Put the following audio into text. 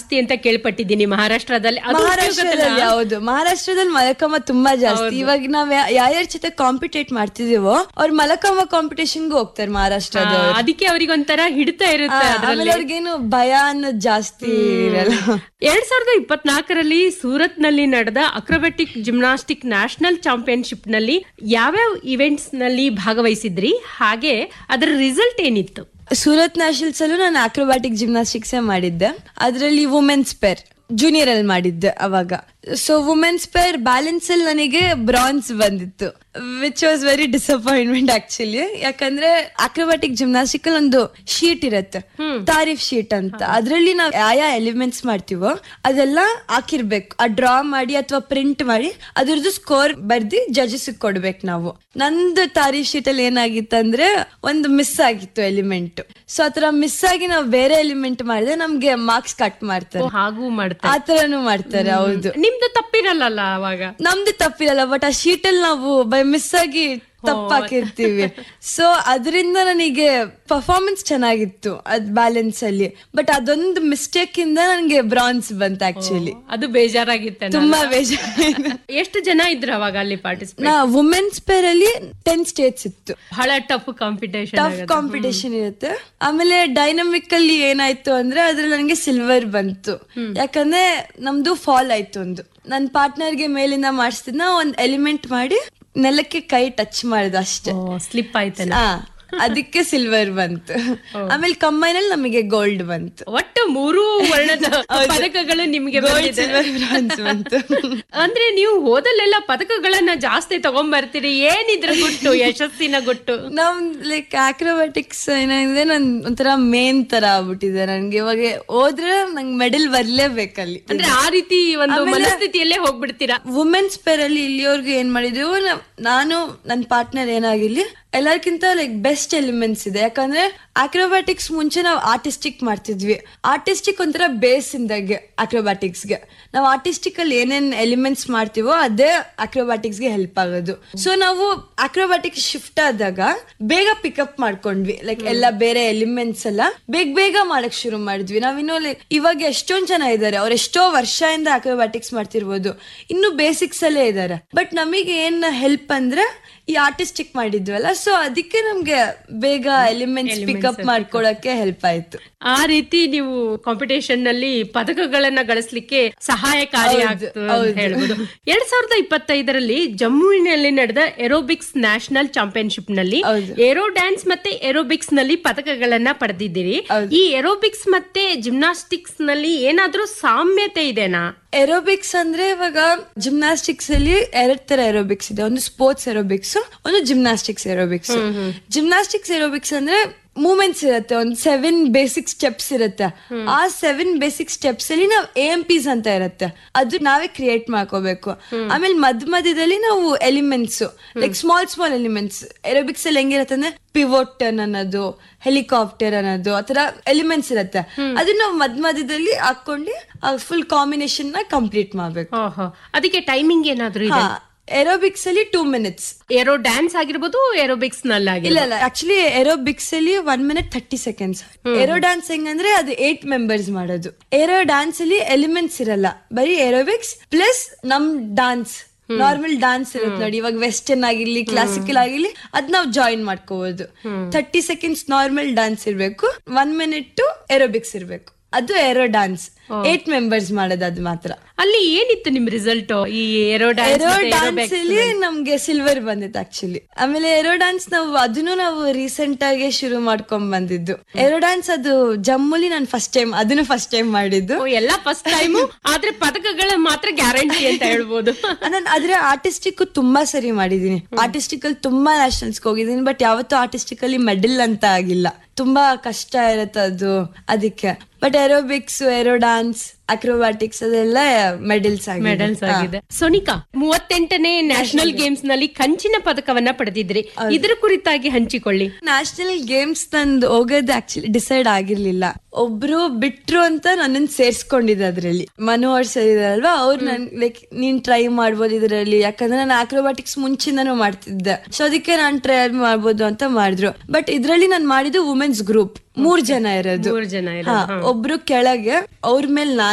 ಜಾಸ್ತಿ ಅಂತ ಕೇಳ್ಪಟ್ಟಿದ್ದೀನಿ ಮಹಾರಾಷ್ಟ್ರದಲ್ಲಿ ಅದು ಮಹಾರಾಷ್ಟ್ರದಲ್ಲಿ ಉಪಯೋಗದಲ್ಲ? ಹೌದು ಮಹಾರಾಷ್ಟ್ರದಲ್ಲಿ ಮಲಕಮ್ಮ ತುಂಬಾ ಜಾಸ್ತಿ ಇವಾಗ ನಾವ್ ಯಾ- ಯಾರ್ಯಾರ ಜೊತೆ ಕಾಂಪಿಟೇಟ್ ಮಾಡ್ತಿದೀವೋ ಅವ್ರು ಮಲಕಮ್ಮ ಕಾಂಪಿಟೇಷನ್ಗೂ ಹೋಗ್ತಾರೆ ಆ, ಮಹಾರಾಷ್ಟ್ರದವ್ರು ಅದಕ್ಕೆ ಅವ್ರಿಗೊಂಥರ ಹಿಡಿತಾ ಆ, ಇರುತ್ತೆ ಆಮೇಲೆ ಅದ್ರಲ್ಲಿ ಅವ್ರಿಗೇನು ಭಯ ಅನ್ನೋದು ಜಾಸ್ತಿ ಇರಲ್ಲ ಎರಡ್ ಸಾವಿರದ ಇಪ್ಪತ್ನಾಲ್ಕರಲ್ಲಿ ಸೂರತ್ ನಲ್ಲಿ ನಡೆದ ಅಕ್ರೋಬೆಟಿಕ್ ಜಿಮ್ನಾಸ್ಟಿಕ್ ನ್ಯಾಷನಲ್ ಚಾಂಪಿಯನ್ಶಿಪ್ ನಲ್ಲಿ ಯಾವ್ಯಾವ ಇವೆಂಟ್ಸ್ ನಲ್ಲಿ ಭಾಗವಹಿಸಿದ್ರಿ ಹಾಗೆ ಅದರ ರಿಸಲ್ಟ್ ಏನಿತ್ತು ಸೂರತ್ ನ್ಯಾಷನಲ್ಸ್ ಅಲ್ಲೂ ನಾನು ಅಕ್ರೋಬ್ಯಾಟಿಕ್ ಜಿಮ್ನಾಸ್ಟಿಕ್ಸ್ ಮಾಡಿದ್ದೆ ಅದರಲ್ಲಿ ವುಮೆನ್ಸ್ ಪೇರ್ ಜೂನಿಯರ್ ಅಲ್ಲಿ ಮಾಡಿದ್ದೆ ಅವಾಗ ಸೊ ವುಮೆನ್ಸ್ ಪೇರ್ ಬ್ಯಾಲೆನ್ಸ್ ಅಲ್ಲಿ ನನಗೆ ಬ್ರಾನ್ಸ್ ಬಂದಿತ್ತು which was very disappointment actually ಯಾಕಂದ್ರೆ ಅಕ್ರೋಬ್ಯಾಟಿಕ್ ಜಿಮ್ನಾಸ್ಟಿಕ್ ಅಲ್ಲಿ ಒಂದು ಶೀಟ್ ಇರುತ್ತೆ ತಾರೀಫ್ ಶೀಟ್ ಅಂತ ಅದ್ರಲ್ಲಿ ನಾವು ಯಾವ ಎಲಿಮೆಂಟ್ಸ್ ಮಾಡ್ತೀವೋ ಅದೆಲ್ಲ ಹಾಕಿರ್ಬೇಕು ಆ ಡ್ರಾ ಮಾಡಿ ಅಥವಾ ಪ್ರಿಂಟ್ ಮಾಡಿ ಅದ್ರದ್ದು ಸ್ಕೋರ್ ಬರ್ದಿ ಜಡ್ಜಸ್ ಕೊಡ್ಬೇಕು ನಾವು ನಂದು ತಾರೀಫ್ ಶೀಟ್ ಅಲ್ಲಿ ಏನಾಗಿತ್ತಂದ್ರೆ ಒಂದು ಮಿಸ್ ಆಗಿತ್ತು ಎಲಿಮೆಂಟ್ ಸೊ ಆತರ ಮಿಸ್ ಆಗಿ ನಾವು ಬೇರೆ ಎಲಿಮೆಂಟ್ ಮಾಡಿದ್ರೆ ನಮ್ಗೆ ಮಾರ್ಕ್ಸ್ ಕಟ್ ಮಾಡ್ತಾರೆ ಹಾಗೂ ಮಾಡ್ತಾರೆ ಆತರನು ಮಾಡ್ತಾರೆ ಹೌದು ನಿಮ್ದು ತಪ್ಪಿರಲ್ಲ ಅವಾಗ ನಮ್ದು ತಪ್ಪಿರಲ್ಲ ಬಟ್ ಆ ಶೀಟ್ ಅಲ್ಲಿ ನಾವು ಬೈ ಮಿಸ್ ಆಗಿ ತಪ್ಪಾಕಿರ್ತೀವಿ ಸೊ ಅದರಿಂದ ನನಗೆ ಪರ್ಫಾರ್ಮೆನ್ಸ್ ಚೆನ್ನಾಗಿತ್ತು ಅದ್ ಬ್ಯಾಲೆನ್ಸ್ ಅಲ್ಲಿ ಬಟ್ ಅದೊಂದು ಮಿಸ್ಟೇಕ್ ಇಂದ ನನಗೆ ಬ್ರಾನ್ಸ್ ಬಂತು ಆಕ್ಚುಲಿ ಅದು ಬೇಜಾರಾಗಿತ್ತೆ ತುಂಬಾ ಬೇಜಾರು ಎಷ್ಟು ಜನ ಇದ್ರು ಅವಾಗ ಅಲ್ಲಿ ಪಾರ್ಟಿಸಿಪೇಟ್ ನಾ ವುಮೆನ್ಸ್ ಪೇರ್ ಅಲ್ಲಿ ಟೆನ್ ಸ್ಟೇಟ್ಸ್ ಇತ್ತು ಬಹಳ ಟಫ್ ಕಾಂಪಿಟೇಷನ್ ಟಫ್ ಕಾಂಪಿಟೇಷನ್ ಇರುತ್ತೆ ಆಮೇಲೆ ಡೈನಮಿಕ್ ಅಲ್ಲಿ ಏನಾಯ್ತು ಅಂದ್ರೆ ಅದ್ರಲ್ಲಿ ನನಗೆ ಸಿಲ್ವರ್ ಬಂತು ಯಾಕಂದ್ರೆ ನಮ್ದು ಫಾಲ್ ಆಯ್ತು ಒಂದು ನನ್ನ ಪಾರ್ಟ್ನರ್ಗೆ ಮೇಲಿಂದ ಮಾಡಿಸ್ತಿದ್ನ ಒಂದ್ ಎಲಿಮೆಂಟ್ ಮಾಡಿ ನೆಲಕ್ಕೆ ಕೈ ಟಚ್ ಮಾಡಿದ ಅಷ್ಟೇ ಸ್ಲಿಪ್ ಆಯ್ತಲ್ಲ ಆ, ಅದಕ್ಕೆ ಸಿಲ್ವರ್ ಬಂತು ಆಮೇಲೆ ಕಂಬೈನ್ ಅಲ್ಲಿ ನಮಗೆ ಗೋಲ್ಡ್ ಬಂತು ಒಟ್ಟು ಮೂರು ವರ್ಣದ ಪದಕಗಳು ನಿಮ್ಗೆ ಗೋಲ್ಡ್ ಬಂದಿದೆ ಸಿಲ್ವರ್ ಬ್ರಾನ್ಸ್ ಬಂತು ಅಂದ್ರೆ ನೀವು ಹೋದಲ್ಲೆಲ್ಲ ಪದಕಗಳನ್ನ ಜಾಸ್ತಿ ತಗೊಂಡ್ಬರ್ತೀರಿ ಏನಿದ್ರ ಗುಟ್ಟು ಯಶಸ್ಸಿನ ಗುಟ್ಟು ನಮ್ ಲೈಕ್ ಆಕ್ರೋಬ್ಯಾಟಿಕ್ಸ್ ಏನಾಗಿದೆ ನನ್ ಒಂಥರ ಮೇನ್ ತರ ಆಗ್ಬಿಟ್ಟಿದೆ ನನ್ಗೆ ಇವಾಗ ಹೋದ್ರೆ ನಂಗೆ ಮೆಡಲ್ ಬರ್ಲೇಬೇಕಲ್ಲಿ ಅಂದ್ರೆ ಆ ರೀತಿ ಒಂದು ಮನಸ್ಥಿತಿಯಲ್ಲೇ ಹೋಗ್ಬಿಡ್ತೀರಾ ವುಮೆನ್ಸ್ ಪೇರ್ ಅಲ್ಲಿ ಇಲ್ಲಿವರೆಗೂ ಏನ್ ಮಾಡಿದೀವಿ ನ- ನಾನು ನನ್ನ ಪಾರ್ಟ್ನರ್ ಏನಾಗಿರ್ಲಿ ಎಲ್ಲರಿಗಿಂತ ಲೈಕ್ ಬೆಸ್ಟ್ ಎಲಿಮೆಂಟ್ಸ್ ಇದೆ ಯಾಕಂದ್ರೆ ಅಕ್ರೋಬ್ಯಾಟಿಕ್ಸ್ ಮುಂಚೆ ನಾವು ಆರ್ಟಿಸ್ಟಿಕ್ ಮಾಡ್ತಿದ್ವಿ ಆರ್ಟಿಸ್ಟಿಕ್ ಒಂಥರ ಬೇಸ್ ಇಂದಾಗೆ acrobatics ಗೆ ನಾವು ಆರ್ಟಿಸ್ಟಿಕ್ ಅಲ್ಲಿ ಏನೇನ್ ಎಲಿಮೆಂಟ್ಸ್ ಮಾಡ್ತೀವೋ ಅದೇ acrobatics ಗೆ ಹೆಲ್ಪ್ ಆಗೋದು ಸೊ ನಾವು ಅಕ್ರೋಬ್ಯಾಟಿಕ್ಸ್ ಶಿಫ್ಟ್ ಆದಾಗ ಬೇಗ ಪಿಕಪ್ ಮಾಡ್ಕೊಂಡ್ವಿ ಲೈಕ್ ಎಲ್ಲ ಬೇರೆ ಎಲಿಮೆಂಟ್ಸ್ ಎಲ್ಲ ಬೇಗ ಬೇಗ ಮಾಡಕ್ ಶುರು ಮಾಡಿದ್ವಿ ನಾವಿನ್ನು ಲೈಕ್ ಇವಾಗ ಎಷ್ಟೊಂದ್ ಜನ ಇದ್ದಾರೆ ಅವ್ರು ಎಷ್ಟೋ ವರ್ಷದಿಂದ ಅಕ್ರೋಬ್ಯಾಟಿಕ್ಸ್ ಮಾಡ್ತಿರ್ಬೋದು ಇನ್ನು ಬೇಸಿಕ್ಸ್ ಅಲ್ಲೇ ಇದ್ದಾರೆ ಬಟ್ ನಮಗೆ ಏನ್ ಹೆಲ್ಪ್ ಅಂದ್ರೆ ಈ ಆರ್ಟಿಸ್ಟಿಕ್ ಮಾಡಿದ್ವಲ್ಲ ಸೊ ಅದಕ್ಕೆ ನಮ್ಗೆ ಬೇಗ ಎಲಿಮೆಂಟ್ಸ್ ಪಿಕಪ್ ಮಾಡ್ಕೊಳಕ್ಕೆ ಹೆಲ್ಪ್ ಆಯ್ತು ಆ ರೀತಿ ನೀವು ಕಾಂಪಿಟೇಷನ್ ನಲ್ಲಿ ಪದಕಗಳನ್ನ ಗಳಿಸ್ಲಿಕ್ಕೆ ಸಹಾಯಕಾರಿ ಆಗ್ತು ಅಂತ ಹೇಳ್ಬೋದು ಎರಡ್ ಸಾವಿರದ ಇಪ್ಪತ್ತೈದರಲ್ಲಿ ಜಮ್ಮುವಿನಲ್ಲಿ ನಡೆದ ಏರೋಬಿಕ್ಸ್ ನ್ಯಾಷನಲ್ ಚಾಂಪಿಯನ್ಶಿಪ್ ನಲ್ಲಿ ಏರೋ ಡ್ಯಾನ್ಸ್ ಮತ್ತೆ ಏರೋಬಿಕ್ಸ್ ನಲ್ಲಿ ಪದಕಗಳನ್ನ ಪಡೆದಿದ್ದೀರಿ ಈ ಏರೋಬಿಕ್ಸ್ ಮತ್ತೆ ಜಿಮ್ನಾಸ್ಟಿಕ್ಸ್ ನಲ್ಲಿ ಏನಾದ್ರೂ ಸಾಮ್ಯತೆ ಇದೆನಾ ಏರೋಬಿಕ್ಸ್ ಅಂದ್ರೆ ಇವಾಗ ಜಿಮ್ನಾಸ್ಟಿಕ್ಸ್ ಅಲ್ಲಿ ಎರಡ್ ತರ ಏರೋಬಿಕ್ಸ್ ಇದೆ ಒಂದು ಸ್ಪೋರ್ಟ್ಸ್ ಏರೋಬಿಕ್ಸ್ ಒಂದು ಜಿಮ್ನಾಸ್ಟಿಕ್ಸ್ ಏರೋಬಿಕ್ಸ್ ಜಿಮ್ನಾಸ್ಟಿಕ್ಸ್ ಏರೋಬಿಕ್ಸ್ ಅಂದ್ರೆ ಮೂಮೆಂಟ್ಸ್ ಇರುತ್ತೆ ಒಂದು ಸೆವೆನ್ ಬೇಸಿಕ್ ಸ್ಟೆಪ್ಸ್ ಇರುತ್ತೆ ಆ ಸೆವೆನ್ ಬೇಸಿಕ್ ಸ್ಟೆಪ್ಸ್ ಅಲ್ಲಿ ನಾವು ಎ ಎಂ ಪಿಸ್ ಅಂತ ಇರುತ್ತೆ ಅದು ನಾವೇ ಕ್ರಿಯೇಟ್ ಮಾಡ್ಕೋಬೇಕು ಆಮೇಲೆ ಮಧ್ಯ ಮಧ್ಯದಲ್ಲಿ ನಾವು elements like small small elements aerobics ಅಲ್ಲಿ ಹೆಂಗಿರುತ್ತೆ ಅಂದ್ರೆ ಪಿವೋಟನ್ ಅನ್ನೋದು ಹೆಲಿಕಾಪ್ಟರ್ ಅನ್ನೋದು ಆತರ ಎಲಿಮೆಂಟ್ಸ್ ಇರುತ್ತೆ ಅದನ್ನ ನಾವು ಮಧ್ಯ ಮಧ್ಯದಲ್ಲಿ ಹಾಕೊಂಡು ಫುಲ್ ಕಾಂಬಿನೇಷನ್ ನ ಕಂಪ್ಲೀಟ್ ಮಾಡ್ಬೇಕು ಓಹೋ ಅದಕ್ಕೆ ಟೈಮಿಂಗ್ ಏನಾದ್ರೂ ಇದೆ ಏರೋಬಿಕ್ಸ್ ಅಲ್ಲಿ ಟೂ ಮಿನಿಟ್ಸ್ ಏರೋ ಡ್ಯಾನ್ಸ್ ಆಗಿರ್ಬೋದು ಏರೋಬಿಕ್ಸ್ ನಲ್ಲಿ ಇಲ್ಲ ಇಲ್ಲ ಆಕ್ಚುಲಿ ಏರೋಬಿಕ್ಸ್ ಅಲ್ಲಿ one minute thirty seconds aero dance ಹೆಂಗಂದ್ರೆ ಅದು ಏಟ್ ಮೆಂಬರ್ಸ್ ಮಾಡೋದು ಏರೋ ಡ್ಯಾನ್ಸ್ ಅಲ್ಲಿ ಎಲಿಮೆಂಟ್ಸ್ ಇರಲ್ಲ ಬರೀ ಏರೋಬಿಕ್ಸ್ ಪ್ಲಸ್ ನಮ್ ಡಾನ್ಸ್ ನಾರ್ಮಲ್ ಡಾನ್ಸ್ ಇರುತ್ತೆ ನೋಡಿ ಇವಾಗ ವೆಸ್ಟರ್ನ್ ಆಗಿರ್ಲಿ ಕ್ಲಾಸಿಕಲ್ ಆಗಿರ್ಲಿ ಅದ್ ನಾವು ಜಾಯಿನ್ ಮಾಡ್ಕೋಬಹುದು ಥರ್ಟಿ ಸೆಕೆಂಡ್ಸ್ ನಾರ್ಮಲ್ ಡಾನ್ಸ್ ಇರ್ಬೇಕು ಒನ್ ಮಿನಿಟ್ ಏರೋಬಿಕ್ಸ್ ಇರ್ಬೇಕು ಅದು ಏರೋ ಡಾನ್ಸ್ ಏಟ್ ಮೆಂಬರ್ಸ್ ಮಾಡೋದು ಅದು ಮಾತ್ರ ಅಲ್ಲಿ ಏನಿತ್ತು ನಿಮ್ ರಿಸಲ್ಟ್ ಈ ಏರೋ ಏರೋ ಡ್ಯಾನ್ಸ್ ಡ್ಯಾನ್ಸ್ ಅಲ್ಲಿ ನಮ್ಗೆ ಸಿಲ್ವರ್ ಬಂದಿತ್ತು ಆಕ್ಚುಲಿ ಆಮೇಲೆ ಏರೋ ಡ್ಯಾನ್ಸ್ ನಾವು ಅದನ್ನು ನಾವು ರೀಸೆಂಟ್ ಆಗಿ ಶುರು ಮಾಡ್ಕೊಂಡ್ ಬಂದಿದ್ದು ಏರೋ ಡ್ಯಾನ್ಸ್ ಅದು ಜಮ್ಮುಲಿ ನಾನು ಫಸ್ಟ್ ಟೈಮ್ ಅದನ್ನು ಫಸ್ಟ್ ಟೈಮ್ ಮಾಡಿದ್ದು ಎಲ್ಲ ಫಸ್ಟ್ ಟೈಮ್ ಆದ್ರೆ ಪದಕಗಳ ಮಾತ್ರ ಗ್ಯಾರಂಟಿ ಅಂತ ಹೇಳ್ಬೋದು ನಾನು ಆದ್ರೆ ಆರ್ಟಿಸ್ಟಿಕ್ ತುಂಬಾ ಸರಿ ಮಾಡಿದೀನಿ ಆರ್ಟಿಸ್ಟಿಕ್ ಅಲ್ಲಿ ತುಂಬಾ ನ್ಯಾಷನಲ್ಸ್ ಹೋಗಿದ್ದೀನಿ ಬಟ್ ಯಾವತ್ತೂ ಆರ್ಟಿಸ್ಟಿಕ್ ಅಲ್ಲಿ ಮೆಡಲ್ ಅಂತ ಆಗಿಲ್ಲ ತುಂಬಾ ಕಷ್ಟ ಇರುತ್ತೆ ಅದು ಅದಕ್ಕೆ but aerobics aero dance acrobatics ಅದೆಲ್ಲ ಮೆಡಲ್ಸ್ ಆಗಿದೆ ಮೆಡಲ್ಸ್ ಆಗಿದೆ ಸೋನಿಕಾ ಮೂವತ್ತೆಂಟನೇ ನ್ಯಾಷನಲ್ ಗೇಮ್ಸ್ ನಲ್ಲಿ ಕಂಚಿನ ಪದಕವನ್ನ ಪಡೆದಿದ್ರಿ ಇದರ ಕುರಿತಾಗಿ ಹಂಚಿಕೊಳ್ಳಿ ನ್ಯಾಷನಲ್ ಗೇಮ್ಸ್ ನಂದು ಹೋಗೋದು ಆಕ್ಚುಲಿ ಡಿಸೈಡ್ ಆಗಿರ್ಲಿಲ್ಲ ಒಬ್ರು ಬಿಟ್ರು ಅಂತ ನನ್ನನ್ ಸೇರ್ಸ್ಕೊಂಡಿದ್ದೆ ಅದ್ರಲ್ಲಿ ಮನೋಹರ್ ಸರ್ ಇದಾರಲ್ವಾ ಅವ್ರು ನನ್ ಲೈಕ್ ನೀನ್ ಟ್ರೈ ಮಾಡ್ಬೋದು ಇದ್ರಲ್ಲಿ ಯಾಕಂದ್ರೆ ನಾನು ಆಕ್ರೋಬ್ಯಾಟಿಕ್ಸ್ ಮುಂಚಿಂದನೂ ಮಾಡ್ತಿದ್ದೆ ಸೊ ಅದಕ್ಕೆ ನಾನ್ ಟ್ರೈ ಮಾಡ್ಬೋದು ಅಂತ ಮಾಡಿದ್ರು ಬಟ್ ಇದ್ರಲ್ಲಿ ನಾನು ಮಾಡಿದ್ದು ವುಮೆನ್ಸ್ ಗ್ರೂಪ್ ಮೂರ್ ಜನ ಇರೋದು ಮೂರ್ ಜನ ಹಾ, ಒಬ್ರು ಕೆಳಗೆ ಅವ್ರ ಮೇಲೆ